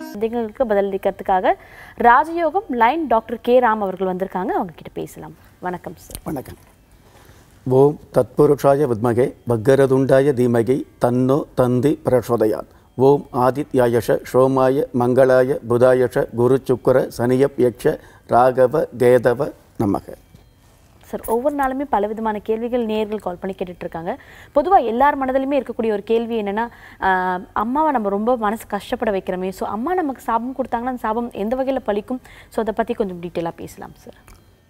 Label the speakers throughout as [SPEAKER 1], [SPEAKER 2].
[SPEAKER 1] சந்தேகங்களுக்கு பதிலளிக்கிறதுக்காக ராஜயோகம் line doctor K Ram அவர்கள் வந்திருக்காங்க அவங்க கிட்ட பேசலாம் வணக்கம் சார்
[SPEAKER 2] வணக்கம் ஓம் தத்புருஷாய வித்மகே பக்கரதுண்டாய தீமகி தன்னோ தந்தி பிரசோதயாத் ஓம் ஆதித்யாயஷ சோமாய மங்களாய புதாயஷ குரு சுக்கர சனியப் யக்ஷ ராகவ கேதவ நமக
[SPEAKER 1] சார் ஒவ்வொரு நாளுமே பல விதமான கேள்விகள் நேர்கள் கால் பண்ணி கேட்டுட்டு இருக்காங்க பொதுவாக எல்லார் மனதிலுமே இருக்கக்கூடிய ஒரு கேள்வி என்னன்னா ஆஹ், அம்மாவை நம்ம ரொம்ப மனசு கஷ்டப்பட வைக்கிறோமே ஸோ அம்மா நமக்கு சாபம் கொடுத்தாங்கன்னா அந்த சாபம் எந்த வகையில் பலிக்கும் ஸோ அதை பற்றி கொஞ்சம் டீட்டெயிலாக பேசலாம் சார்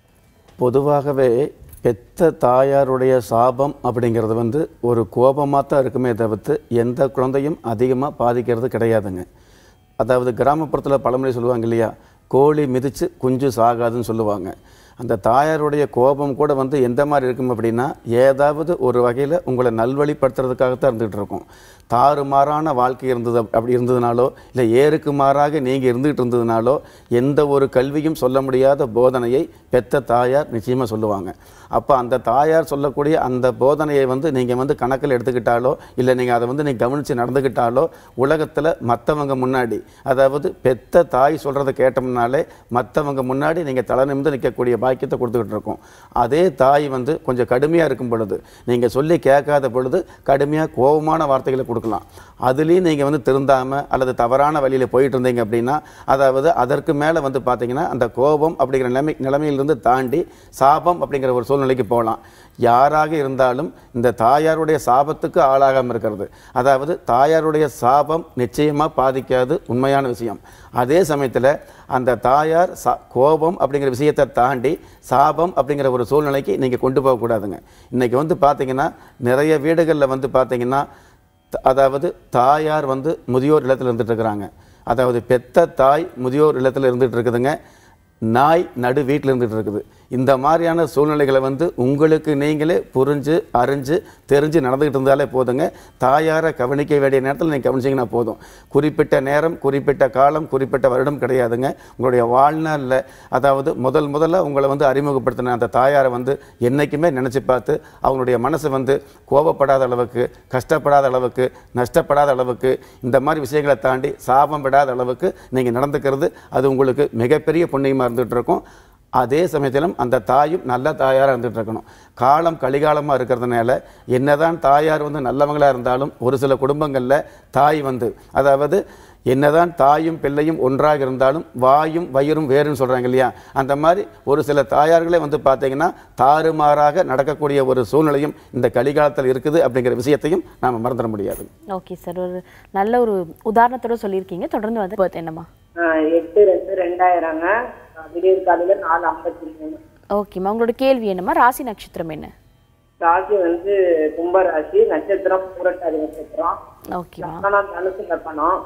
[SPEAKER 2] பொதுவாகவே பெத்த தாயாருடைய சாபம் அப்படிங்கிறது வந்து ஒரு கோபமாக தான் இருக்குமே தவிர்த்து எந்த குழந்தையும் அதிகமாக பாதிக்கிறது கிடையாதுங்க அதாவது கிராமப்புறத்தில் பழமொழி சொல்லுவாங்க இல்லையா கோழி மிதித்து குஞ்சு சாகாதுன்னு சொல்லுவாங்க அந்த தாயாருடைய கோபம் கூட வந்து எந்த மாதிரி இருக்கும் அப்படின்னா ஏதாவது ஒரு வகையில் உங்களை நல்வழிப்படுத்துறதுக்காகத்தான் இருந்துகிட்டு இருக்கும் தாறுமாறான வாழ்க்கை இருந்தது அப்~ அப்படி இருந்ததுனாலோ இல்லை ஏருக்கு மாறாக நீங்கள் இருந்துகிட்டு இருந்ததுனாலோ எந்த ஒரு கல்வியும் சொல்ல முடியாத போதனையை பெத்த தாயார் நிச்சயமாக சொல்லுவாங்க அப்போ அந்த தாயார் சொல்லக்கூடிய அந்த போதனையை வந்து நீங்கள் வந்து கணக்கில் எடுத்துக்கிட்டாலோ இல்லை நீங்கள் அதை வந்து நீங்கள் கவனித்து நடந்துக்கிட்டாலோ உலகத்தில் மற்றவங்க முன்னாடி அதாவது பெத்த தாய் சொல்கிறத கேட்டோம்னாலே மற்றவங்க முன்னாடி நீங்கள் தலை நிமிர்ந்து நிற்கக்கூடிய பாக்கியத்தை கொடுத்துக்கிட்டு இருக்கோம் அதே தாய் வந்து கொஞ்சம் கடுமையாக இருக்கும் பொழுது நீங்கள் சொல்லி கேட்காத பொழுது கடுமையாக கோபமான வார்த்தைகளை கொடுக்கலாம் அதுலேயும் நீங்கள் வந்து திருந்தாமல் அல்லது தவறான வழியில் போயிட்டு இருந்தீங்க அப்படின்னா அதாவது அதற்கு மேலே வந்து பார்த்தீங்கன்னா அந்த கோபம் அப்படிங்கிற நிலைமை நிலைமையிலிருந்து தாண்டி சாபம் அப்படிங்கிற ஒரு சூழ்நிலைக்கு போகலாம் யாராக இருந்தாலும் இந்த தாயாருடைய சாபத்துக்கு ஆளாகாமல் இருக்கிறது அதாவது தாயாருடைய சாபம் நிச்சயமாக பாதிக்காது உண்மையான விஷயம் அதே சமயத்தில் அந்த தாயார் சா கோபம் அப்படிங்கிற விஷயத்தை தாண்டி சாபம் அப்படிங்கிற ஒரு சூழ்நிலைக்கு நீங்கள் கொண்டு போகக்கூடாதுங்க இன்றைக்கி வந்து பார்த்தீங்கன்னா நிறைய வீடுகளில் வந்து பார்த்தீங்கன்னா த- அதாவது தாயார் வந்து முதியோர் இல்லத்தில் இருந்துட்டு இருக்கிறாங்க அதாவது பெத்த தாய் முதியோர் இல்லத்தில் இருந்துட்டு இருக்குதுங்க நாய் நடு வீட்டில் இருந்துட்டு இருக்குது இந்த மாதிரியான சூழ்நிலைகளை வந்து உங்களுக்கு நீங்களே புரிஞ்சு அறிஞ்சு தெரிஞ்சு நடந்துக்கிட்டு இருந்தாலே போதுங்க தாயாரை கவனிக்க வேண்டிய நேரத்தில் நீங்கள் கவனிச்சிங்கன்னா போதும் குறிப்பிட்ட நேரம் குறிப்பிட்ட காலம் குறிப்பிட்ட வருடம் கிடையாதுங்க உங்களுடைய வாழ்நாளில் அதாவது முதல் முதல்ல உங்களை வந்து அறிமுகப்படுத்தின அந்த தாயாரை வந்து என்றைக்குமே நினச்சி பார்த்து அவங்களுடைய மனசு வந்து கோபப்படாத அளவுக்கு கஷ்டப்படாத அளவுக்கு நஷ்டப்படாத அளவுக்கு இந்த மாதிரி விஷயங்களை தாண்டி சாபம் விடாத அளவுக்கு நீங்கள் நடந்துக்கிறது அது உங்களுக்கு மிகப்பெரிய புண்ணியமாக இருந்துகிட்டு இருக்கும் அதே சமயத்திலும் அந்த தாயும் நல்ல தாயாராக இருந்துகிட்டு இருக்கணும் காலம் கலிகாலமாக இருக்கிறதுனால என்னதான் தாயார் வந்து நல்லவங்களாக இருந்தாலும் ஒரு சில குடும்பங்களில் தாய் வந்து அதாவது என்னதான் தாயும் பிள்ளையும் ஒன்றாக இருந்தாலும் வாயும் வயிறும் வேறுன்னு சொல்கிறாங்க இல்லையா அந்த மாதிரி ஒரு சில தாயார்களே வந்து பார்த்தீங்கன்னா தாறுமாறாக நடக்கக்கூடிய ஒரு சூழ்நிலையும் இந்த கலிகாலத்தில் இருக்குது அப்படிங்கிற விஷயத்தையும் நாம் மறந்துட முடியாது
[SPEAKER 1] ஓகே சார் ஒரு நல்ல ஒரு உதாரணத்தோட சொல்லியிருக்கீங்க தொடர்ந்து வந்து birth என்னம்மா
[SPEAKER 3] ஆஹ் எட்டு ரெண்டு ரெண்டாயிரங்க ஆஹ் விடியற் காலையில நாலு ஐம்பத்தி மூணு
[SPEAKER 1] ஓகேம்மா உங்களோட கேள்வி என்னம்மா ராசி நட்சத்திரம் என்ன
[SPEAKER 3] ராசி வந்து கும்பராசி நட்சத்திரம் பூரட்டாதி நட்சத்திரம்
[SPEAKER 1] ஓகேம்மா
[SPEAKER 3] லக்கணம் தனுசு லக்கணம்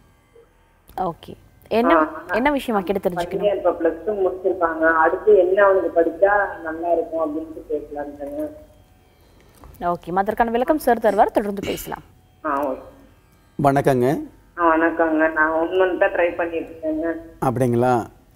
[SPEAKER 1] ஓகே என்ன என்ன விஷயமா கேட்டு தெரிஞ்சுக்கணும்
[SPEAKER 3] பையன் இப்ப பிளஸ் டூ முடிச்சிருக்காங்க அடுத்து என்ன அவனுக்கு படிச்சா நல்லா இருக்கும் அப்படின்ட்டு பேசலான்ட்டுங்க
[SPEAKER 1] ஓகேம்மா அதற்கான விளக்கம் சார் தருவார் தொடர்ந்து பேசலாம்
[SPEAKER 3] ஆ ஓகே
[SPEAKER 2] வணக்கங்க
[SPEAKER 3] ஆ வணக்கங்க நான் ஒன் மந்த் தான் ட்ரை பண்ணிட்டு இருக்கேங்க
[SPEAKER 2] அப்படிங்களா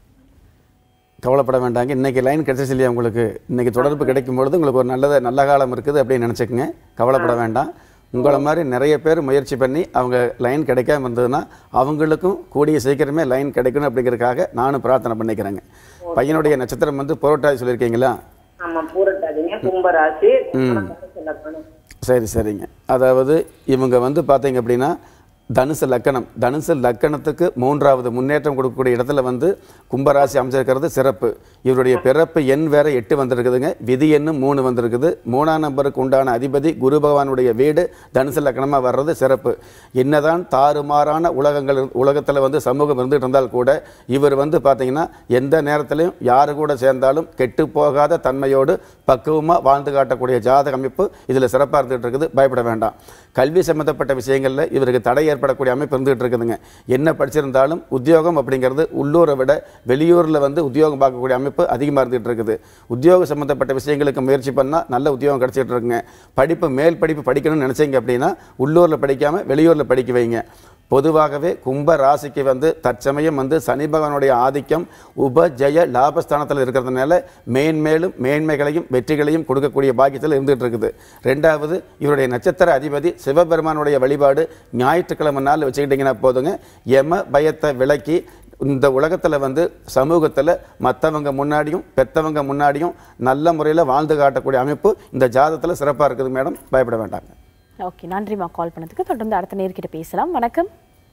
[SPEAKER 2] கவலைப்பட வேண்டாங்க இன்றைக்கி லைன் கிடைச்சிச்சு இல்லையா உங்களுக்கு இன்றைக்கி தொடர்பு கிடைக்கும் பொழுது உங்களுக்கு ஒரு நல்லத நல்ல காலம் இருக்குது அப்படின்னு நினச்சிக்கங்க கவலைப்பட வேண்டாம் உங்களை மாதிரி நிறைய பேர் முயற்சி பண்ணி அவங்க லைன் கிடைக்காம இருந்ததுன்னா அவங்களுக்கும் கூடிய சீக்கிரமே லைன் கிடைக்கணும் அப்படிங்கிறதுக்காக நானும் பிரார்த்தனை பண்ணிக்கிறேங்க பையனுடைய நட்சத்திரம் வந்து புரோட்டாதி சொல்லியிருக்கீங்களா
[SPEAKER 3] ஆமா பூரட்டாதிங்க கும்பராசி லக்கணம் தனுசு லக்கணம்
[SPEAKER 2] சரி சரிங்க அதாவது இவங்க வந்து பார்த்தீங்க அப்படின்னா தனுசு லக்கணம் தனுசு லக்கணத்துக்கு மூன்றாவது முன்னேற்றம் கொடுக்கக்கூடிய இடத்துல வந்து கும்பராசி அமைச்சிருக்கிறது சிறப்பு இவருடைய பிறப்பு எண் வேற எட்டு வந்திருக்குதுங்க விதி எண்ணும் மூணு வந்திருக்குது மூணாம் நம்பருக்கு உண்டான அதிபதி குரு பகவானுடைய வீடு தனுசு லக்கணமாக வர்றது சிறப்பு என்னதான் தாறுமாறான உலகங்கள் உலகத்தில் வந்து சமூகம் இருந்துகிட்டு இருந்தால் கூட இவர் வந்து பார்த்தீங்கன்னா எந்த நேரத்திலையும் யாரு கூட சேர்ந்தாலும் கெட்டு போகாத தன்மையோடு பக்குவமாக வாழ்ந்து காட்டக்கூடிய ஜாதக அமைப்பு இதில் சிறப்பாக இருந்துகிட்டு இருக்குது பயப்பட வேண்டாம் கல்வி சம்மந்தப்பட்ட விஷயங்களில் இவருக்கு தடை ஏற்படக்கூடிய அமைப்பு இருந்துகிட்டு இருக்குதுங்க என்ன படிச்சிருந்தாலும் உத்தியோகம் அப்படிங்கிறது உள்ளூரை விட வெளியூரில் வந்து உத்தியோகம் பார்க்கக்கூடிய அமைப்பு அதிகமாக இருந்துகிட்டு இருக்குது உத்தியோக சம்மந்தப்பட்ட விஷயங்களுக்கு முயற்சி பண்ணால் நல்ல உத்தியோகம் கிடச்சிட்டு இருக்குங்க படிப்பு மேல் படிப்பு படிக்கணும்னு நினச்சிங்க அப்படின்னா உள்ளூரில் படிக்காமல் வெளியூரில் படிக்க வைங்க பொதுவாகவே கும்ப ராசிக்கு வந்து தற்சமயம் வந்து சனி பகவானுடைய ஆதிக்கம் உபஜய லாபஸ்தானத்தில் இருக்கிறதுனால மேன்மேலும் மேன்மைகளையும் வெற்றிகளையும் கொடுக்கக்கூடிய பாக்கியத்தில் இருந்துகிட்டு இருக்குது ரெண்டாவது இவருடைய நட்சத்திர அதிபதி சிவபெருமானுடைய வழிபாடு ஞாயிற்றுக்கிழமை நாள் வச்சுக்கிட்டிங்கன்னா போதுங்க யம பயத்தை விலக்கி இந்த உலகத்தில் வந்து சமூகத்தில் மற்றவங்க முன்னாடியும் பெற்றவங்க முன்னாடியும் நல்ல முறையில் வாழ்ந்து காட்டக்கூடிய அமைப்பு இந்த ஜாதகத்தில் சிறப்பாக இருக்குது மேடம் பயப்பட வேண்டாங்க
[SPEAKER 1] ஓகே நன்றிம்மா கால் பண்ணதுக்கு தொடர்ந்து அடுத்த நேர்கிட்ட பேசலாம் வணக்கம்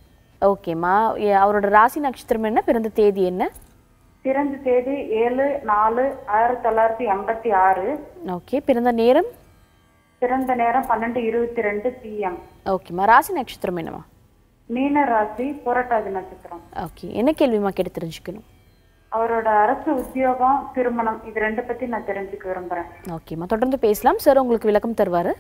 [SPEAKER 1] ஓகேம்மா ஏ- அவரோட ராசி நட்சத்திரம் என்ன பிறந்த தேதி என்ன
[SPEAKER 4] பிறந்த தேதி ஏழு நாலு ஆயிரத்தி தொள்ளாயிரத்தி எண்பத்தி ஆறு
[SPEAKER 1] ஓகே பிறந்த நேரம்
[SPEAKER 4] பிறந்த நேரம் பன்னெண்டு இருபத்தி ரெண்டு பிஎம்
[SPEAKER 1] ஓகேம்மா ராசி நட்சத்திரம் என்னம்மா
[SPEAKER 4] மீன ராசி புரட்டாதி நட்சத்திரம்
[SPEAKER 1] ஓகே என்ன கேள்விமா கேட்டு தெரிஞ்சுக்கணும்
[SPEAKER 4] அவரோட அரசு உத்தியோகம் திருமணம் இது ரெண்டு பத்தி நான் தெரிஞ்சுக்க விரும்புறேன்
[SPEAKER 1] ஓகேம்மா தொடர்ந்து பேசலாம் சார் உங்களுக்கு விளக்கம் தருவார்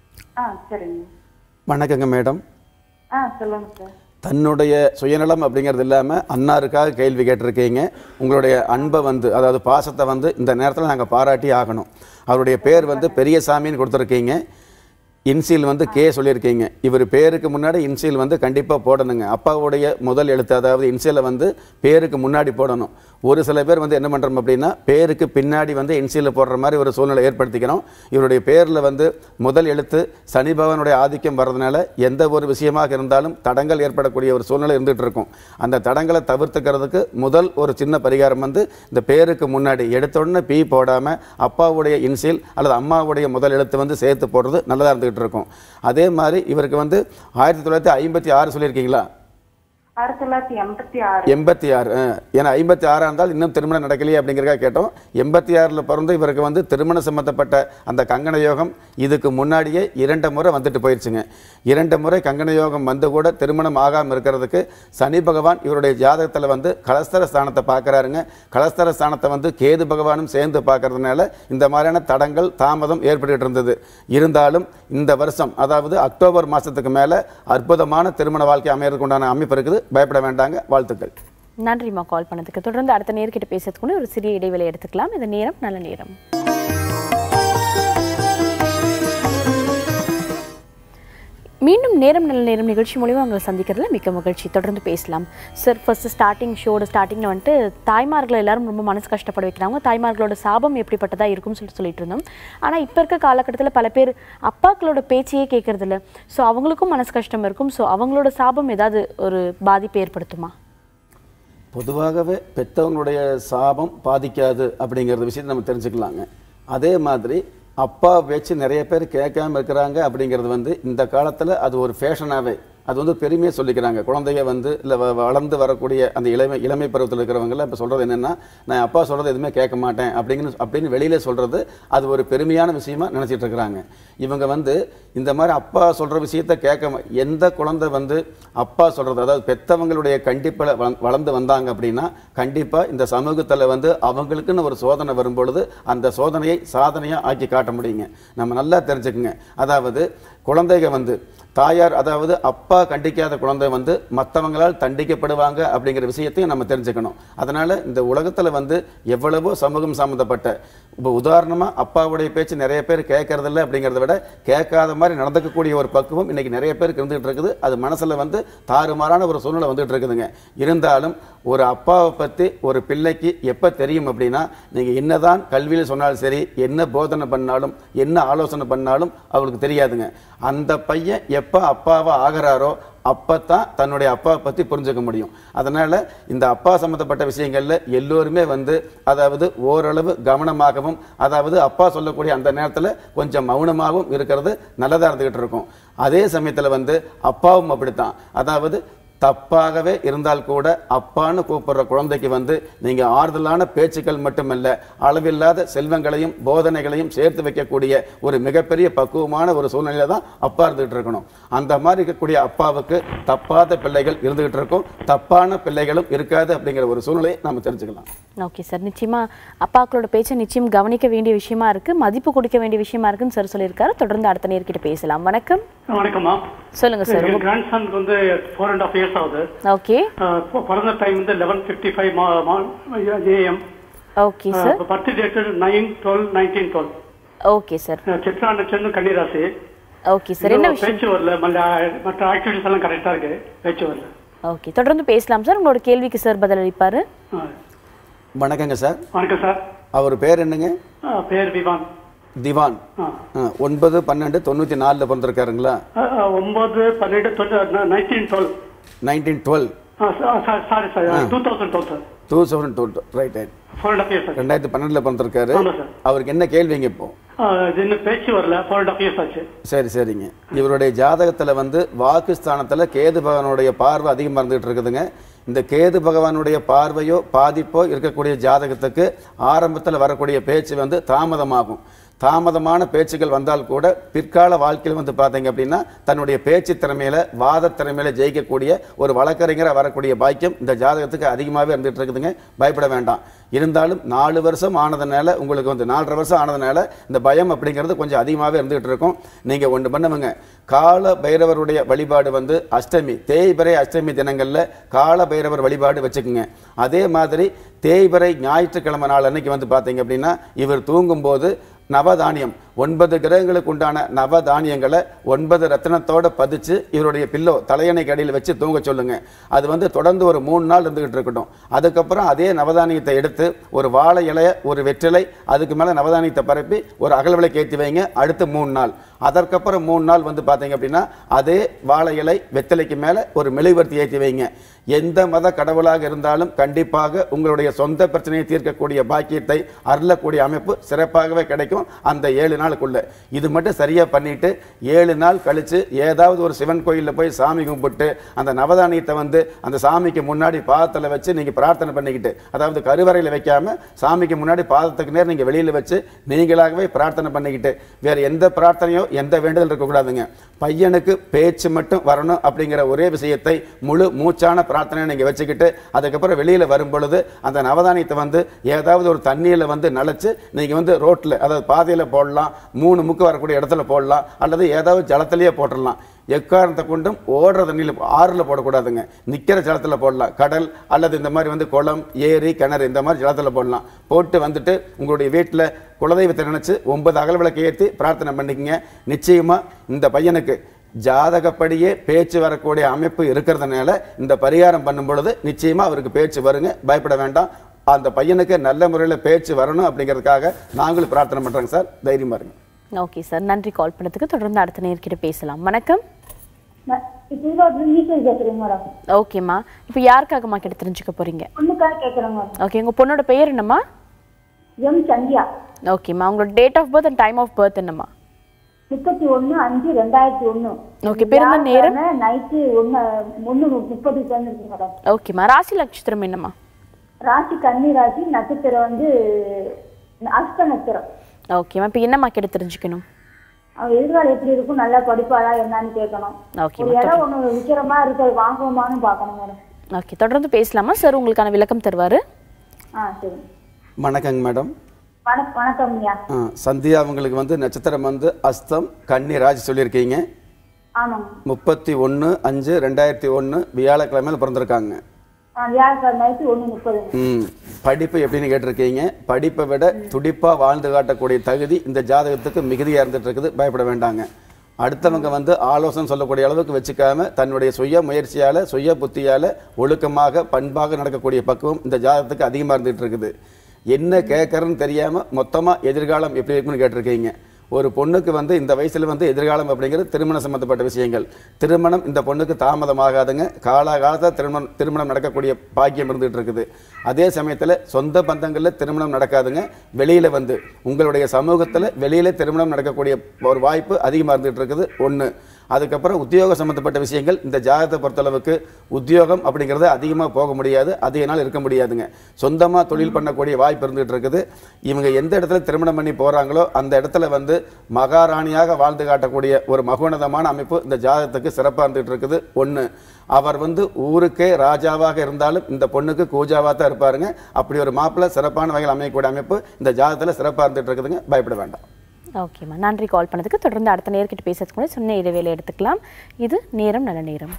[SPEAKER 4] ஆ சரிங்க
[SPEAKER 2] வணக்கங்க மேடம்
[SPEAKER 4] ஆ சொல்லுங்க சார்
[SPEAKER 2] தன்னுடைய சுயநலம் அப்படிங்கிறது இல்லாமல் அன்னாருக்காக கேள்வி கேட்டிருக்கீங்க உங்களுடைய அன்பை வந்து அதாவது பாசத்தை வந்து இந்த நேரத்தில் நாங்கள் பாராட்டி ஆகணும் அவருடைய பேர் வந்து பெரியசாமின்னு கொடுத்துருக்கீங்க இன்சியல் வந்து கே சொல்லியிருக்கீங்க இவர் பேருக்கு முன்னாடி இன்சியல் வந்து கண்டிப்பாக போடணுங்க அப்பாவுடைய முதல் எழுத்து அதாவது இன்சியலை வந்து பேருக்கு முன்னாடி போடணும் ஒரு சில பேர் வந்து என்ன பண்ணுறோம் அப்படின்னா பேருக்கு பின்னாடி வந்து இன்சியலில் போடுற மாதிரி ஒரு சூழ்நிலை ஏற்படுத்திக்கிறோம் இவருடைய பேரில் வந்து முதல் எழுத்து சனி பகவானுடைய ஆதிக்கம் வர்றதுனால எந்த ஒரு விஷயமாக இருந்தாலும் தடங்கள் ஏற்படக்கூடிய ஒரு சூழ்நிலை இருந்துகிட்டு இருக்கும் அந்த தடங்களை தவிர்த்துக்கிறதுக்கு முதல் ஒரு சின்ன பரிகாரம் வந்து இந்த பேருக்கு முன்னாடி எடுத்த உடனே பி போடாமல் அப்பாவுடைய இன்சியல் அல்லது அம்மாவுடைய முதல் எழுத்து வந்து சேர்த்து போடுறது நல்லதாக இருந்துகிட்டு இருக்கும் அதே மாதிரி இவருக்கு வந்து ஆயிரத்தி தொள்ளாயிரத்தி ஐம்பத்தி ஆறு சொல்லியிருக்கீங்களா
[SPEAKER 4] ஆயிரத்தி தொள்ளாயிரத்தி எண்பத்தி ஆறு
[SPEAKER 2] எண்பத்தி ஆறு ஏன்னா ஐம்பத்தி ஆறாக இருந்தால் இன்னும் திருமணம் நடக்கலையே அப்படிங்கிறக்காக கேட்டோம் எண்பத்தி ஆறில் பிறந்து இவருக்கு வந்து திருமணம் சம்மந்தப்பட்ட அந்த கங்கண யோகம் இதுக்கு முன்னாடியே இரண்டு முறை வந்துட்டு போயிடுச்சுங்க இரண்டு முறை கங்கண யோகம் வந்து கூட திருமணம் ஆகாமல் இருக்கிறதுக்கு சனி பகவான் இவருடைய ஜாதகத்தில் வந்து கலஸ்தர ஸ்தானத்தை பார்க்குறாருங்க கலஸ்தர ஸ்தானத்தை வந்து கேது பகவானும் சேர்ந்து பார்க்கறதுனால இந்த மாதிரியான தடங்கள் தாமதம் ஏற்பட்டுகிட்டு இருந்தது இருந்தாலும் இந்த வருஷம் அதாவது அக்டோபர் மாதத்துக்கு மேலே அற்புதமான திருமண வாழ்க்கை அமையறதுக்கு உண்டான அமைப்பு இருக்குது பயப்பட வேண்டாங்க வாழ்த்துக்கள்
[SPEAKER 1] நன்றிம்மா கால் பண்ணதுக்கு தொடர்ந்து அடுத்த நேர்கிட்ட பேசுறதுக்கு முன்னாடி ஒரு சிறிய இடைவேளை எடுத்துக்கலாம் இந்த நேரம் நல்ல நேரம் மீண்டும் நேரம் நல்ல நேரம் நிகழ்ச்சி மூலியமா உங்களை சந்திக்கிறதுல மிக்க மகிழ்ச்சி தொடர்ந்து பேசலாம் சார் ஃபர்ஸ்ட் ஸ்டார்டிங் ஷோட ஸ்டார்டிங்கில் வந்துட்டு தாய்மார்களை எல்லாரும் ரொம்ப மனசு கஷ்டப்பட வைக்கிறாங்க தாய்மார்களோட சாபம் எப்படிப்பட்டதா இருக்கும்னு சொல்லிட்டு சொல்லிட்டு இருந்தோம் ஆனால் இப்போ இருக்க காலகட்டத்தில் பல பேர் அப்பாக்களோட பேச்சையே கேட்கறது இல்ல ஸோ அவங்களுக்கும் மனசு கஷ்டம் இருக்கும் ஸோ அவங்களோட சாபம் ஏதாவது ஒரு பாதிப்பை ஏற்படுத்துமா
[SPEAKER 2] பொதுவாகவே பெற்றவங்களுடைய சாபம் பாதிக்காது அப்படிங்கிறது விஷயத்தை நம்ம தெரிஞ்சுக்கலாங்க அதே மாதிரி அப்பா பேச்சு நிறைய பேர் கேட்காம இருக்கிறாங்க அப்படிங்கிறது வந்து இந்த காலத்தில் அது ஒரு ஃபேஷனாகவே அது வந்து பெருமையாக சொல்லிக்கிறாங்க குழந்தைங்க வந்து இல்லை வளர்ந்து வரக்கூடிய அந்த இளமை இளமை பருவத்தில் இருக்கிறவங்கள இப்போ சொல்கிறது என்னென்னா நான் அப்பா சொல்கிறது எதுவுமே கேட்க மாட்டேன் அப்படிங்கிற அப்படின்னு வெளியில் சொல்கிறது அது ஒரு பெருமையான விஷயமா நினச்சிட்டு இருக்கிறாங்க இவங்க வந்து இந்த மாதிரி அப்பா சொல்கிற விஷயத்த கேட்க ம- எந்த குழந்தை வந்து அப்பா சொல்கிறது அதாவது பெத்தவங்களுடைய கண்டிப்பில் வளர்ந்து வந்தாங்க அப்படின்னா கண்டிப்பாக இந்த சமூகத்தில் வந்து அவங்களுக்குன்னு ஒரு சோதனை வரும்பொழுது அந்த சோதனையை சாதனையாக ஆக்கி காட்ட முடியுங்க நம்ம நல்லா தெரிஞ்சுக்குங்க அதாவது குழந்தைங்க வந்து தாயார் அதாவது அப்பா கண்டிக்காத குழந்தை வந்து மற்றவங்களால் தண்டிக்கப்படுவாங்க அப்படிங்கிற விஷயத்தையும் நம்ம தெரிஞ்சுக்கணும் அதனால் இந்த உலகத்தில் வந்து எவ்வளவோ சமூகம் சம்மந்தப்பட்ட இப்போ உதாரணமாக அப்பாவுடைய பேச்சு நிறைய பேர் கேட்கறதில்ல அப்படிங்கிறத விட கேட்காத மாதிரி நடந்துக்கக்கூடிய ஒரு பக்குவம் இன்னைக்கு நிறைய பேருக்கு இருந்துகிட்டு இருக்குது அது மனசில் வந்து தாறுமாறான ஒரு சூழ்நிலை வந்துட்டு இருக்குதுங்க இருந்தாலும் ஒரு அப்பாவை பற்றி ஒரு பிள்ளைக்கு எப்போ தெரியும் அப்படின்னா நீங்கள் என்னதான் கல்வியில் சொன்னாலும் சரி என்ன போதனை பண்ணாலும் என்ன ஆலோசனை பண்ணாலும் அவருக்கு தெரியாதுங்க அந்த பையன் எப்போ அப்பாவா ஆகிறாரோ அப்பதான் தன்னுடைய அப்பாவை பற்றி புரிஞ்சுக்க முடியும் அதனால் இந்த அப்பா சம்மந்தப்பட்ட விஷயங்களில் எல்லோருமே வந்து அதாவது ஓரளவு கவனமாகவும் அதாவது அப்பா சொல்லக்கூடிய அந்த நேரத்தில் கொஞ்சம் மௌனமாகவும் இருக்கிறது நல்லதாக இருந்துக்கிட்டு இருக்கும் அதே சமயத்தில் வந்து அப்பாவும் அப்படித்தான் அதாவது தப்பாகவே இருந்தால் கூட அப்பான்னு கூப்பிடுற குழந்தைக்கு வந்து நீங்க ஆறுதலான பேச்சுக்கள் மட்டுமல்ல அளவில்லாத செல்வங்களையும் போதனைகளையும் சேர்த்து வைக்கக்கூடிய ஒரு மிகப்பெரிய பக்குவமான ஒரு சூழ்நிலையில தான் அப்பா இருந்துகிட்டு இருக்கணும் அந்த மாதிரி இருக்கக்கூடிய அப்பாவுக்கு தப்பாத பிள்ளைகள் இருந்துகிட்டு இருக்கும் தப்பான பிள்ளைகளும் இருக்காது அப்படிங்கிற ஒரு சூழ்நிலையை நாம தெரிஞ்சுக்கலாம்
[SPEAKER 1] ஓகே சார் நிச்சயமா அப்பாக்களோட பேச்சை நிச்சயம் கவனிக்க வேண்டிய விஷயமா இருக்கு மதிப்பு கொடுக்க வேண்டிய விஷயமா இருக்குன்னு சார் சொல்லியிருக்காரு தொடர்ந்து அடுத்த நேர்கிட்ட பேசலாம் வணக்கம்
[SPEAKER 5] வணக்கம்மா
[SPEAKER 1] சொல்லுங்க சார்
[SPEAKER 5] என் கிராண்ட் சனுக்கு வந்து ஃபோர் அண்ட் ஆஃப் இயர்ஸ் ஆகுது
[SPEAKER 1] ஓகே
[SPEAKER 5] அஹ் இப்போ பிறந்த டைம் வந்து eleven fifty five AM
[SPEAKER 1] okay sir
[SPEAKER 5] birth date nine twelve nineteen twelve
[SPEAKER 1] okay sir
[SPEAKER 5] Chitra நட்சத்திரம் கன்னிராசி
[SPEAKER 1] ஓகே சார் என்ன விஷயம்
[SPEAKER 5] பேச்சு வரல மற்ற மற்ற ஆக்டிவிட்டிஸ் எல்லாம் கரெக்டா இருக்கு பேச்சு வரல
[SPEAKER 1] ஓகே தொடர்ந்து பேசலாம் சார் உங்களோட கேள்விக்கு சார் பதிலளிப்பாரு
[SPEAKER 5] ஆ.
[SPEAKER 2] வணக்கங்க சார்
[SPEAKER 5] வணக்கம் சார்
[SPEAKER 2] அவர் பேர் என்னங்க
[SPEAKER 5] ஆ, பேர் விவான்
[SPEAKER 2] திவான்
[SPEAKER 5] ஆ.
[SPEAKER 2] ஆ, ஒன்பது பன்னெண்டு தொண்ணூற்றி நாலில் பிறந்திருக்காருங்களா
[SPEAKER 5] ஆ, ஆ, ஒன்பது பன்னெண்டு nineteen twelve
[SPEAKER 2] nineteen twelve
[SPEAKER 5] sorry sir two thousand twelve sir
[SPEAKER 2] two thousand two right right
[SPEAKER 5] four and half years ஆச்சு
[SPEAKER 2] ரெண்டாயிரத்தி பன்னெண்டில் பிறந்திருக்காரு
[SPEAKER 5] ஆமா சார்
[SPEAKER 2] அவருக்கு என்ன கேள்விங்க இப்போ
[SPEAKER 5] ஆ, இது இன்னும் பேச்சு வரல ஃபோர் அண்ட் ஆஃப் இயர்ஸ் ஆச்சு
[SPEAKER 2] சரி சரிங்க இவருடைய ஜாதகத்தில் வந்து வாக்குஸ்தானத்தில் கேது பகவானுடைய பார்வை அதிகமாக இருந்துகிட்டு இருக்குதுங்க இந்த கேது பகவானுடைய பார்வையோ பாதிப்போ இருக்கக்கூடிய ஜாதகத்துக்கு ஆரம்பத்தில் வரக்கூடிய பேச்சு வந்து தாமதமாகும் தாமதமான பேச்சுகள் வந்தால் கூட பிற்கால வாழ்க்கையில் வந்து பார்த்தீங்க அப்படின்னா தன்னுடைய பேச்சு திறமையில வாத திறமையில ஜெயிக்கக்கூடிய ஒரு வழக்கறிஞராக வரக்கூடிய பாக்கியம் இந்த ஜாதகத்துக்கு அதிகமாகவே இருந்துகிட்டு இருக்குதுங்க பயப்பட வேண்டாம் இருந்தாலும் நாலு வருஷம் ஆனதுனால உங்களுக்கு வந்து நாலரை வருஷம் ஆனதுனால இந்த பயம் அப்படிங்கிறது கொஞ்சம் அதிகமாகவே இருந்துகிட்டு இருக்கும் நீங்கள் ஒன்று பண்ணுவங்க கால பைரவருடைய வழிபாடு வந்து அஷ்டமி தேய்பிறை அஷ்டமி தினங்களில் கால பைரவர் வழிபாடு வச்சுக்கோங்க அதே மாதிரி தேய்பிறை ஞாயிற்றுக்கிழமை நாள் அன்னைக்கு வந்து பார்த்தீங்க அப்படின்னா இவர் தூங்கும்போது நவதானியம் ஒன்பது கிரகங்களுக்கு உண்டான நவதானியங்களை ஒன்பது ரத்தினத்தோட பதிச்சு இவருடைய பில்லோ தலையணைக்கு அடியில் வச்சு தூங்க சொல்லுங்க அது வந்து தொடர்ந்து ஒரு மூணு நாள் இருந்துகிட்டு இருக்கட்டும் அதுக்கப்புறம் அதே நவதானியத்தை எடுத்து ஒரு வாழை இலைய ஒரு வெற்றிலை அதுக்கு மேலே நவதானியத்தை பரப்பி ஒரு அகல் விளக்கு ஏற்றி வைங்க அடுத்து மூணு நாள் அதற்கப்புறம் மூணு நாள் வந்து பார்த்தீங்க அப்படின்னா அதே வாழை இலை வெத்தலைக்கு மேலே ஒரு மெழுகுவர்த்தி ஏற்றி வைங்க எந்த மத கடவுளாக இருந்தாலும் கண்டிப்பாக உங்களுடைய சொந்த பிரச்சனையை தீர்க்கக்கூடிய பாக்கியத்தை அருளக்கூடிய அமைப்பு சிறப்பாகவே கிடைக்கும் அந்த ஏழு நாளுக்குள்ள இது மட்டும் சரியா பண்ணிட்டு ஏழு நாள் கழிச்சு ஏதாவது ஒரு சிவன் கோயிலில் போய் சாமி கும்பிட்டு அந்த நவதானியத்தை வந்து அந்த சாமிக்கு முன்னாடி பாதத்தில் வச்சு நீங்க பிரார்த்தனை பண்ணிக்கிட்டு அதாவது கருவறையில் வைக்காம சாமிக்கு முன்னாடி பாதத்துக்கு நேரம் நீங்க வெளியில வச்சு நீங்களாகவே பிரார்த்தனை பண்ணிக்கிட்டு வேற எந்த பிரார்த்தனையோ எந்த வேண்டுதல் இருக்கக்கூடாதுங்க பையனுக்கு பேச்சு மட்டும் வரணும் அப்படிங்கிற ஒரே விஷயத்தை முழு மூச்சான பிரார்த்தனை நீங்க வச்சுக்கிட்டு அதுக்கப்புறம் வெளியில வரும் பொழுது அந்த நவதானியத்தை வந்து ஏதாவது ஒரு தண்ணியில வந்து நனைச்சு நீங்க வந்து ரோட்ல அதாவது பாதையில போடலாம் மூணு முக்கு வரக்கூடிய இடத்துல போடலாம் அல்லது ஏதாவது ஜலத்திலேயே போட்டுடலாம் எக்காரணத்தை கொண்டும் ஓடுற தண்ணியில் ஆறுல போடக்கூடாதுங்க நிக்கிற ஜலத்துல போடலாம் கடல் அல்லது இந்த மாதிரி வந்து குளம் ஏரி கிணறு இந்த மாதிரி ஜலத்துல போடலாம் போட்டு வந்துட்டு உங்களுடைய வீட்டில் குலதெய்வத்தை நினைச்சு ஒன்பது அகல் விளக்கு ஏற்றி பிரார்த்தனை பண்ணிக்கங்க நிச்சயமா இந்த பையனுக்கு ஜாதகப்படியே பேச்சு வரக்கூடிய அமைப்பு இருக்கிறதுனால இந்த பரிகாரம் பண்ணும் பொழுது நிச்சயமா அவருக்கு பேச்சு வருங்க பயப்பட வேண்டாம் அந்த பையனுக்கு நல்ல முறையில் பேச்சு வரணும் அப்படிங்கிறதுக்காக நாங்களும் பிரார்த்தனை பண்றோங்க சார் தைரியமா இருங்க
[SPEAKER 1] ஓகே சார் நன்றி கால் பண்ணதுக்கு தொடர்ந்து அடுத்த நேர்கிட்ட பேசலாம் வணக்கம்
[SPEAKER 6] இப்போ ஈஸ்வரி பேசுறேங்க மேடம்
[SPEAKER 1] ஓகேம்மா இப்போ யாருக்காகம்மா கிட்ட தெரிஞ்சுக்க போறீங்க
[SPEAKER 6] பொண்ணுக்காக கேட்குறேங்க மேடம்
[SPEAKER 1] ஓகே உங்க பொண்ணோட பெயர் என்னம்மா
[SPEAKER 6] எம் சந்தியா
[SPEAKER 1] ஓகேம்மா உங்களோட date of birth and time of birth என்னம்மா
[SPEAKER 6] முப்பத்தி ஒன்று அஞ்சு ரெண்டாயிரத்தி ஒன்று
[SPEAKER 1] ஓகே பிறந்த நேரம்
[SPEAKER 6] நைட்டு ஒன்று ஒன்று முப்பதுக்கு வந்துருக்கு மேடம்
[SPEAKER 1] ஓகேம்மா ராசி நட்சத்திரம் என்னம்மா
[SPEAKER 6] ராசி கன்னி ராசி நட்சத்திரம் வந்து அஸ்த நட்சத்திரம்
[SPEAKER 1] ஓகேம்மா இப்போ என்னம்மா கிட்ட தெரிஞ்சுக்கணும்
[SPEAKER 6] அவன் எதிர்காலம் எப்படி இருக்கும் நல்லா படிப்பாளா என்னன்னு கேட்கணும்
[SPEAKER 1] ஓகேம்மா
[SPEAKER 6] ஒரு இடம் ஒன்று விற்கிறமா இருக்கு அது வாங்குவோமான்னு பார்க்கணும் மேடம்
[SPEAKER 1] ஓகே தொடர்ந்து பேசலாமா சார் உங்களுக்கான விளக்கம் தருவாரு
[SPEAKER 6] ஆ சரி
[SPEAKER 2] வணக்கங்க மேடம்
[SPEAKER 6] வணக்கம் வணக்கம் ஐயா
[SPEAKER 2] ஆ, சந்தியா அவங்களுக்கு வந்து நட்சத்திரம் வந்து அஸ்தம் கன்னி ராஜ் சொல்லியிருக்கீங்க
[SPEAKER 6] ஆமாங்க
[SPEAKER 2] முப்பத்தி ஒன்று அஞ்சு ரெண்டாயிரத்தி ஒன்று வியாழக்கிழமையில் பிறந்திருக்காங்க
[SPEAKER 6] ஆ வியாழக்கிழமை நைட்டு ஒன்று முப்பது
[SPEAKER 2] ம் படிப்பு எப்படின்னு கேட்டிருக்கீங்க படிப்பை விட துடிப்பாக வாழ்ந்து காட்டக்கூடிய தகுதி இந்த ஜாதகத்துக்கு மிகுதியாக இருந்துட்டு இருக்குது பயப்பட வேண்டாங்க அடுத்தவங்க வந்து ஆலோசனை சொல்லக்கூடிய அளவுக்கு வச்சுக்காம தன்னுடைய சுய முயற்சியால் சுய புத்தியால் ஒழுக்கமாக பண்பாக நடக்கக்கூடிய பக்குவம் இந்த ஜாதகத்துக்கு அதிகமாக இருந்துகிட்டு இருக்குது என்ன கேட்கறன்னு தெரியாமல் மொத்தமாக எதிர்காலம் எப்படி இருக்குன்னு கேட்டிருக்கீங்க ஒரு பொண்ணுக்கு வந்து இந்த வயசுல வந்து எதிர்காலம் அப்படிங்கிறது திருமணம் சம்பந்தப்பட்ட விஷயங்கள் திருமணம் இந்த பொண்ணுக்கு தாமதமாகாதுங்க காலாகாலத்தில் திருமணம் திருமணம் நடக்கக்கூடிய பாக்கியம் இருந்துகிட்டு இருக்குது அதே சமயத்தில் சொந்த பந்தங்களில் திருமணம் நடக்காதுங்க வெளியில் வந்து உங்களுடைய சமூகத்தில் வெளியில திருமணம் நடக்கக்கூடிய ஒரு வாய்ப்பு அதிகமாக இருந்துகிட்டு இருக்குது ஒன்று அதுக்கப்புறம் உத்தியோக சம்மந்தப்பட்ட விஷயங்கள் இந்த ஜாதகத்தை பொறுத்தளவுக்கு உத்தியோகம் அப்படிங்கிறது அதிகமாக போக முடியாது அதிக நாள் இருக்க முடியாதுங்க சொந்தமாக தொழில் பண்ணக்கூடிய வாய்ப்பு இருந்துகிட்டு இருக்குது இவங்க எந்த இடத்துல திருமணம் பண்ணி போகிறாங்களோ அந்த இடத்துல வந்து மகாராணியாக வாழ்ந்து காட்டக்கூடிய ஒரு மகோனதமான அமைப்பு இந்த ஜாதகத்துக்கு சிறப்பாக இருந்துகிட்டு இருக்குது ஒன்று அவர் வந்து ஊருக்கே ராஜாவாக இருந்தாலும் இந்த பொண்ணுக்கு கூஜாவாக தான் இருப்பாருங்க அப்படி ஒரு மாப்பிள்ளை சிறப்பான வகையில் அமையக்கூடிய அமைப்பு இந்த ஜாதகத்தில் சிறப்பாக இருந்துகிட்டு இருக்குதுங்க பயப்பட வேண்டாம்
[SPEAKER 1] ஓகேம்மா நன்றி கால் பண்ணதுக்கு தொடர்ந்து அடுத்த நேர்கிட்ட பேசுறதுக்கு முன்னாடி சொன்ன இடைவேளை எடுத்துக்கலாம் இது நேரம் நல்ல நேரம்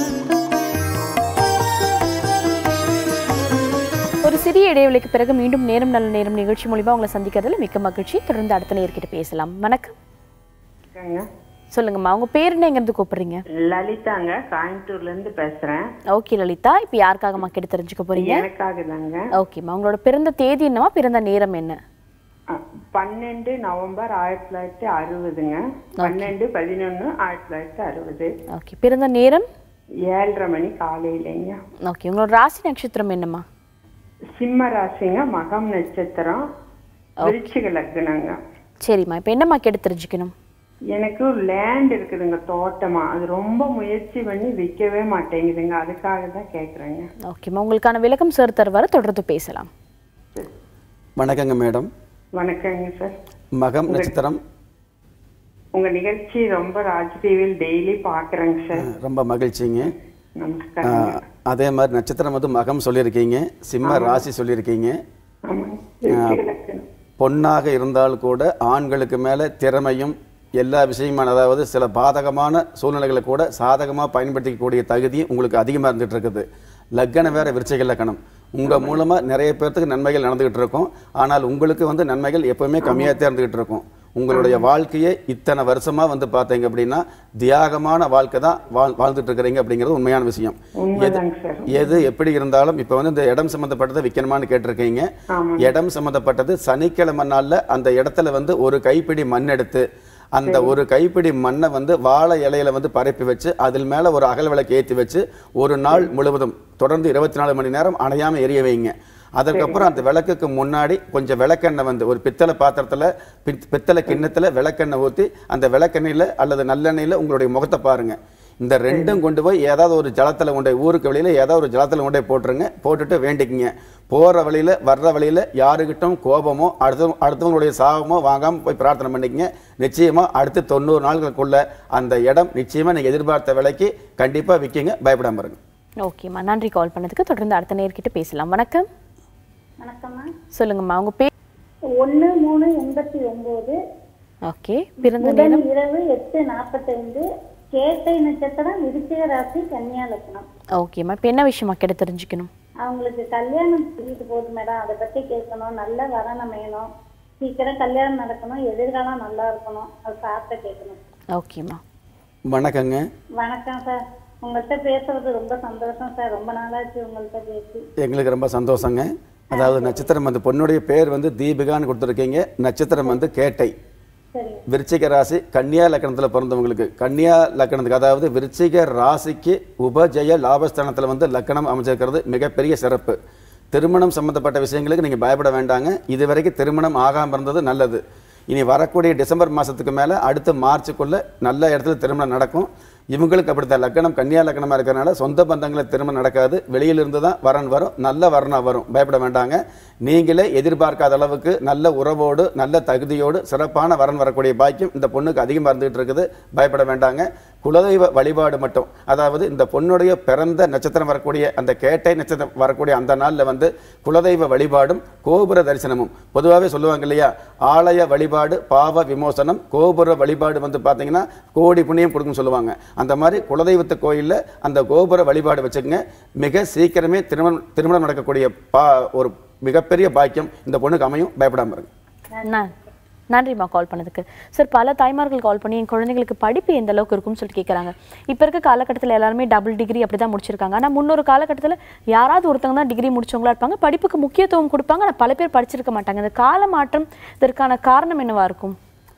[SPEAKER 1] ஒரு சிறிய இடைவெளிக்கு பிறகு மீண்டும் நேரம் நல்ல நேரம் நிகழ்ச்சி மூலிமா உங்களை சந்திக்கிறதுல மிக்க மகிழ்ச்சி தொடர்ந்து அடுத்த நேர்கிட்ட பேசலாம் வணக்கம் சொல்லுங்கம்மா உங்க பேர் என்ன எங்க இருந்து கூப்பிடுறீங்க
[SPEAKER 7] லலிதாங்க கோயம்புத்தூர்ல இருந்து பேசுறேன்
[SPEAKER 1] ஓகே லலிதா இப்போ யாருக்காகம்மா கேட்டு தெரிஞ்சுக்க போறீங்க
[SPEAKER 7] எனக்காக தாங்க
[SPEAKER 1] ஓகேம்மா உங்களோட பிறந்த தேதி என்னம்மா பிறந்த நேரம் என்ன
[SPEAKER 7] பன்னெண்டு நவம்பர் ஆயிரத்தி தொள்ளாயிரத்தி அறுபதுங்க பன்னெண்டு பதினொன்னு ஆயிரத்தி தொள்ளாயிரத்தி அறுபது
[SPEAKER 1] ஓகே பிறந்த நேரம்
[SPEAKER 7] ஏழரை மணி காலையிலங்க
[SPEAKER 1] ஓகே உங்களோட ராசி நட்சத்திரம் என்னம்மா
[SPEAKER 7] சிம்ம ராசிங்க மகம் நட்சத்திரம் விருச்சிக லக்னங்க
[SPEAKER 1] சரிம்மா இப்போ என்னம்மா கேட்டு தெரிஞ்சுக்கணும்
[SPEAKER 7] எனக்கு லேண்ட் இருக்குதுங்க தோட்டமா அது ரொம்ப முயற்சி பண்ணி விற்கவே மாட்டேங்குதுங்க அதுக்காக தான் கேக்குறேங்க
[SPEAKER 1] ஓகேம்மா உங்களுக்கான விளக்கம் சார் தருவாரு தொடர்ந்து பேசலாம்
[SPEAKER 2] வணக்கங்க மேடம்
[SPEAKER 7] வணக்கங்க சார்
[SPEAKER 2] மகம் நட்சத்திரம்
[SPEAKER 7] உங்க நிகழ்ச்சி ரொம்ப ராஜ் டிவியில் டெய்லி பாக்குறேங்க சார்
[SPEAKER 2] ரொம்ப மகிழ்ச்சிங்க
[SPEAKER 7] நமஸ்காரம்
[SPEAKER 2] ஆஹ், அதே மாதிரி நட்சத்திரம் வந்து மகம் சொல்லியிருக்கீங்க சிம்ம ராசி சொல்லியிருக்கீங்க
[SPEAKER 7] ஆமாங்க விருச்சிக லக்னம்
[SPEAKER 2] பொன்னாக இருந்தால் கூட ஆண்களுக்கு மேலே திறமையும் எல்லா விஷயமான அதாவது சில பாதகமான சூழ்நிலைகளை கூட சாதகமாக பயன்படுத்திக்கக்கூடிய தகுதியும் உங்களுக்கு அதிகமாக இருந்துகிட்டு இருக்குது லக்கணம் வேற விருச்சிக லக்கணம் உங்கள் மூலமாக நிறைய பேர்த்துக்கு நன்மைகள் நடந்துகிட்டு இருக்கும் ஆனால் உங்களுக்கு வந்து நன்மைகள் எப்பவுமே கம்மியாக தான் இருந்துகிட்டு இருக்கும் உங்களுடைய வாழ்க்கையே இத்தனை வருஷமாக வந்து பார்த்தீங்க அப்படின்னா தியாகமான வாழ்க்கை தான் வாழ் வாழ்ந்துட்டு இருக்கிறீங்க அப்படிங்கிறது உண்மையான விஷயம்
[SPEAKER 7] உண்மைதாங்க சார்
[SPEAKER 2] எது எப்படி இருந்தாலும் இப்போ வந்து இந்த இடம் சம்மந்தப்பட்டதை விற்கணுமான்னு கேட்டிருக்கீங்க இடம் சம்மந்தப்பட்டது சனிக்கிழமை நாளில் அந்த இடத்துல வந்து ஒரு கைப்பிடி மண் எடுத்து அந்த ஒரு கைப்பிடி மண்ணை வந்து வாழை இலையில வந்து பரப்பி வச்சு அதில் மேலே ஒரு அகல் விளக்கு ஏற்றி வச்சு ஒரு நாள் முழுவதும் தொடர்ந்து இருபத்தி நாலு மணி நேரம் அணையாமல் எரிய வைங்க அதற்கப்புறம் அந்த விளக்குக்கு முன்னாடி கொஞ்சம் விளக்கெண்ணெய் வந்து ஒரு பித்தளை பாத்திரத்தில் பித் பித்தளை கிண்ணத்தில் விளக்கெண்ணெய் ஊற்றி அந்த விளக்கெண்ணெயில் அல்லது நல்லெண்ணெயில் உங்களுடைய முகத்தை பாருங்க இந்த ரெண்டும் கொண்டு போய் ஏதாவது ஒரு ஜலத்தில் கொண்டு போய் ஊருக்கு வெளியில் ஏதாவது ஒரு ஜலத்தில் கொண்டு போய் போட்டுருங்க போட்டுட்டு வேண்டிக்கிங்க போகிற வழியில் வர்ற வழியில் யாருக்கிட்டும் கோபமோ அடுத்த அடுத்தவங்களுடைய சாபமோ வாங்காமல் போய் பிரார்த்தனை பண்ணிக்கங்க நிச்சயமாக அடுத்து தொண்ணூறு நாட்களுக்குள்ள அந்த இடம் நிச்சயமாக நீங்கள் எதிர்பார்த்த விலைக்கு கண்டிப்பாக விற்கிங்க பயப்படாம இருங்க
[SPEAKER 1] ஓகேம்மா நன்றி கால் பண்ணதுக்கு தொடர்ந்து அடுத்த நேர்கிட்ட பேசலாம் வணக்கம்
[SPEAKER 6] வணக்கம்மா
[SPEAKER 1] சொல்லுங்கம்மா உங்க பேர்
[SPEAKER 6] ஒன்று மூணு எண்பத்தி ஒன்பது
[SPEAKER 1] ஓகே பிறந்த
[SPEAKER 6] புதன்
[SPEAKER 1] நேரம்
[SPEAKER 6] இரவு எட்டு நாற்பத்தைந்து கேட்டை நட்சத்திரம் விருச்சிக ராசி கன்னியா லக்னம்
[SPEAKER 1] ஓகேம்மா இப்போ என்ன விஷயமா கேட்டு தெரிஞ்சுக்கணும்
[SPEAKER 6] அவங்களுக்கு கல்யாணம் சொல்லிட்டு போகுது மேடம் அதை பத்தி கேட்கணும் நல்ல வரன் அமையணும் சீக்கிரம் கல்யாணம் நடக்கணும் எதிர்காலம் நல்லா இருக்கணும் அது சாப்பிட்ட கேட்கணும்
[SPEAKER 1] ஓகேம்மா
[SPEAKER 2] வணக்கங்க
[SPEAKER 6] வணக்கம் சார் உங்கள்கிட்ட பேசுறது ரொம்ப சந்தோஷம் சார் ரொம்ப நாளாச்சு உங்கள்கிட்ட பேசி
[SPEAKER 2] எங்களுக்கு ரொம்ப சந்தோஷங்க அதாவது நட்சத்திரம் வந்து பொண்ணுடைய பேர் வந்து தீபிகான்னு கொடுத்துருக்கீங்க நட்சத்திரம் வந்து கேட்டை
[SPEAKER 6] சரி
[SPEAKER 2] விருச்சிக ராசி கன்னியா லக்கணத்தில் பிறந்தவங்களுக்கு கன்னியா லக்கணத்துக்கு அதாவது விருச்சிக ராசிக்கு உபஜய லாபஸ்தானத்தில் வந்து லக்கணம் அமைச்சிருக்கிறது மிகப்பெரிய சிறப்பு திருமணம் சம்பந்தப்பட்ட விஷயங்களுக்கு நீங்கள் பயப்பட வேண்டாங்க இது வரைக்கும் திருமணம் ஆகாமல் இருந்தது நல்லது இனி வரக்கூடிய டிசம்பர் மாதத்துக்கு மேலே அடுத்த மார்ச்சுக்குள்ளே நல்ல இடத்துல திருமணம் நடக்கும் இவங்களுக்கு அப்படித்தான் லக்கணம் கன்னியா லக்கணமாக இருக்கிறனால சொந்த பந்தங்களில் திருமணம் நடக்காது வெளியிலிருந்து தான் வரன் வரும் நல்ல வரனாக வரும் பயப்பட வேண்டாங்க நீங்களே எதிர்பார்க்காத அளவுக்கு நல்ல உறவோடு நல்ல தகுதியோடு சிறப்பான வரன் வரக்கூடிய பாக்கியம் இந்த பொண்ணுக்கு அதிகமாக இருந்துகிட்டு இருக்குது பயப்பட வேண்டாங்க குலதெய்வ வழிபாடு மட்டும் அதாவது இந்த பொண்ணுடைய பிறந்த நட்சத்திரம் வரக்கூடிய அந்த கேட்டை நட்சத்திரம் வரக்கூடிய அந்த நாளில் வந்து குலதெய்வ வழிபாடும் கோபுர தரிசனமும் பொதுவாகவே சொல்லுவாங்க இல்லையா ஆலய வழிபாடு பாவ விமோசனம் கோபுர வழிபாடு வந்து பார்த்தீங்கன்னா கோடி புண்ணியம் கொடுக்குன்னு சொல்லுவாங்க அந்த மாதிரி குலதெய்வத்து கோயிலில் அந்த கோபுர வழிபாடு வச்சுக்கோங்க மிக சீக்கிரமே திருமணம் திருமணம் நடக்கக்கூடிய பா ஒரு மிகப்பெரிய பாக்கியம் இந்த பொண்ணுக்கு அமையும் பயப்படாமல் இருங்க
[SPEAKER 1] ந- நன்றிம்மா கால் பண்ணதுக்கு சார் பல தாய்மார்கள் கால் பண்ணி என் குழந்தைங்களுக்கு படிப்பு எந்த அளவுக்கு இருக்கும்னு சொல்லிட்டு கேட்குறாங்க இப்போ இருக்க காலகட்டத்தில் எல்லாருமே டபுள் டிகிரி அப்படி தான் முடிச்சிருக்காங்க ஆனால் முன்னொரு காலகட்டத்தில் யாராவது ஒருத்தவங்க தான் டிகிரி முடிச்சவங்களா இருப்பாங்க படிப்புக்கு முக்கியத்துவம் கொடுப்பாங்க ஆனால் பல பேர் படிச்சிருக்க மாட்டாங்க இந்த கால மாற்றம் இதற்கான காரணம் என்னவா இருக்கும்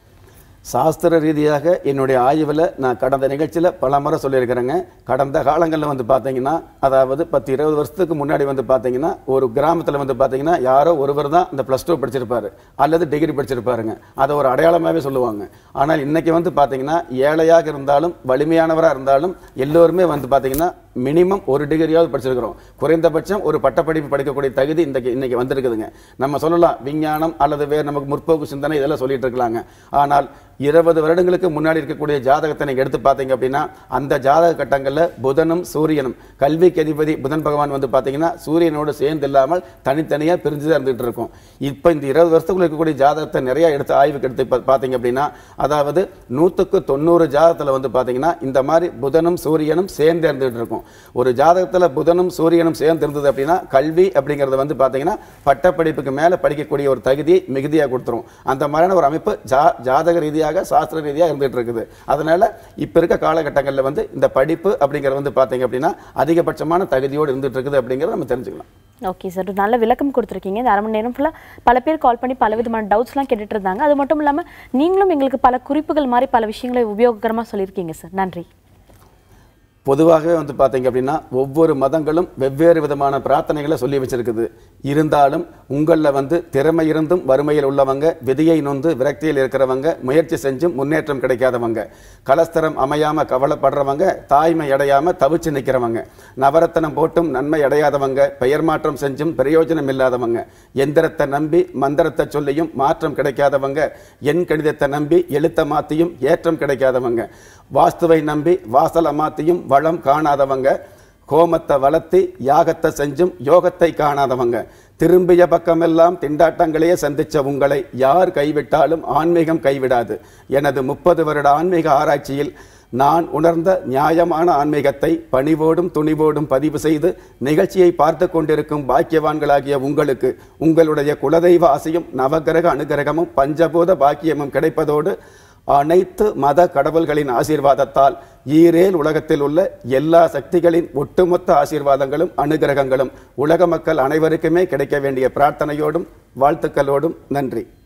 [SPEAKER 2] சாஸ்திர ரீதியாக என்னுடைய ஆய்வில் நான் கடந்த நிகழ்ச்சியில் பல முறை சொல்லியிருக்கிறேங்க கடந்த காலங்களில் வந்து பார்த்தீங்கன்னா அதாவது பத்து இருபது வருஷத்துக்கு முன்னாடி வந்து பார்த்தீங்கன்னா ஒரு கிராமத்தில் வந்து பார்த்தீங்கன்னா யாரோ ஒருவர் தான் இந்த ப்ளஸ் டூ படிச்சிருப்பாரு அல்லது டிகிரி படிச்சிருப்பாருங்க அதை ஒரு அடையாளமாகவே சொல்லுவாங்க ஆனால் இன்னைக்கு வந்து பார்த்தீங்கன்னா ஏழையாக இருந்தாலும் வலிமையானவராக இருந்தாலும் எல்லோருமே வந்து பார்த்தீங்கன்னா மினிமம் ஒரு டிகிரியாவது படிச்சிருக்கிறோம் குறைந்தபட்சம் ஒரு பட்டப்படிப்பு படிக்கக்கூடிய தகுதி இன்றைக்கு இன்னைக்கு வந்திருக்குதுங்க நம்ம சொல்லலாம் விஞ்ஞானம் அல்லது வேறு நமக்கு முற்போக்கு சிந்தனை இதெல்லாம் சொல்லிட்டு இருக்கலாங்க ஆனால் இருபது வருடங்களுக்கு முன்னாடி இருக்கக்கூடிய ஜாதகத்தை நீங்கள் எடுத்து பார்த்தீங்க அப்படின்னா அந்த ஜாதக கட்டங்களில் புதனும் சூரியனும் கல்விக்கு அதிபதி புதன் பகவான் வந்து பார்த்தீங்கன்னா சூரியனோடு சேர்ந்து இல்லாமல் தனித்தனியாக பிரிஞ்சு தான் இருந்துகிட்டு இருக்கும் இப்போ இந்த இருபது வருஷத்துக்குள்ள இருக்கக்கூடிய ஜாதகத்தை நிறைய எடுத்து ஆய்வுக்கு எடுத்து பா- பார்த்தீங்க அப்படின்னா அதாவது நூற்றுக்கு தொண்ணூறு ஜாதகத்தில் வந்து பார்த்தீங்கன்னா இந்த மாதிரி புதனும் சூரியனும் சேர்ந்து இருந்துகிட்டு இருக்கும் கொடுத்துரும் ஒரு ஜாதகத்தில் புதனும் சூரியனும் சேர்ந்து இருந்தது அப்படின்னா கல்வி அப்படிங்கிறது வந்து பார்த்தீங்கன்னா பட்டப்படிப்புக்கு மேலே படிக்கக்கூடிய ஒரு தகுதியை மிகுதியாக கொடுத்துரும் அந்த மாதிரியான ஒரு அமைப்பு ஜா ஜாதக ரீதியாக சாஸ்திர ரீதியாக இருந்துகிட்டு இருக்குது அதனால் இப்போ இருக்க காலகட்டங்களில் வந்து இந்த படிப்பு அப்படிங்கிறது வந்து பார்த்தீங்க அப்படின்னா அதிகபட்சமான தகுதியோடு இருந்துட்டு இருக்குது அப்படிங்கிறத நம்ம தெரிஞ்சுக்கலாம்
[SPEAKER 1] ஓகே சார் ஒரு நல்ல விளக்கம் கொடுத்துருக்கீங்க இந்த அரை மணி நேரம் ஃபுல்லாக பல பேர் கால் பண்ணி பல விதமான டவுட்ஸ்லாம் கேட்டுட்டு இருந்தாங்க அது மட்டும் இல்லாமல் நீங்களும் எங்களுக்கு பல குறிப்புகள் மாதிரி பல விஷயங்களை உபயோககரமாக சொல்லியிருக்கீங்க சார் நன்றி
[SPEAKER 2] பொதுவாகவே வந்து பார்த்தீங்க அப்படின்னா ஒவ்வொரு மதங்களும் வெவ்வேறு விதமான பிரார்த்தனைகளை சொல்லி வச்சிருக்குது இருந்தாலும் உங்களில் வந்து திறமை இருந்தும் வறுமையில் உள்ளவங்க விதியை நொந்து விரக்தியில் இருக்கிறவங்க முயற்சி செஞ்சும் முன்னேற்றம் கிடைக்காதவங்க கலஸ்தரம் அமையாம கவலைப்படுறவங்க தாய்மை அடையாம தவிச்சு நிற்கிறவங்க நவரத்தனம் போட்டும் நன்மை அடையாதவங்க பெயர் மாற்றம் செஞ்சும் பிரயோஜனம் இல்லாதவங்க எந்திரத்தை நம்பி மந்திரத்தை சொல்லியும் மாற்றம் கிடைக்காதவங்க எண் கணிதத்தை நம்பி எழுத்த மாத்தியும் ஏற்றம் கிடைக்காதவங்க வாஸ்துவை நம்பி வாசலை மாத்தியும் வளம் காணாதவங்க கோமத்தை வளர்த்தி யாகத்தை செஞ்சும் யோகத்தை காணாதவங்க திரும்பிய பக்கமெல்லாம் திண்டாட்டங்களையே சந்திச்ச உங்களை யார் கைவிட்டாலும் ஆன்மீகம் கைவிடாது எனது முப்பது வருட ஆன்மீக ஆராய்ச்சியில் நான் உணர்ந்த நியாயமான ஆன்மீகத்தை பணிவோடும் துணிவோடும் பதிவு செய்து நிகழ்ச்சியை பார்த்து கொண்டிருக்கும் பாக்கியவான்களாகிய உங்களுக்கு உங்களுடைய குலதெய்வ ஆசையும் நவகிரக அனுகிரகமும் பஞ்சபூத பாக்கியமும் கிடைப்பதோடு அனைத்து மத கடவுள்களின் ஆசீர்வாதத்தால் ஈரேல் உலகத்தில் உள்ள எல்லா சக்திகளின் ஒட்டுமொத்த ஆசீர்வாதங்களும் அனுகிரகங்களும் உலக மக்கள் அனைவருக்குமே கிடைக்க வேண்டிய பிரார்த்தனையோடும் வாழ்த்துக்களோடும் நன்றி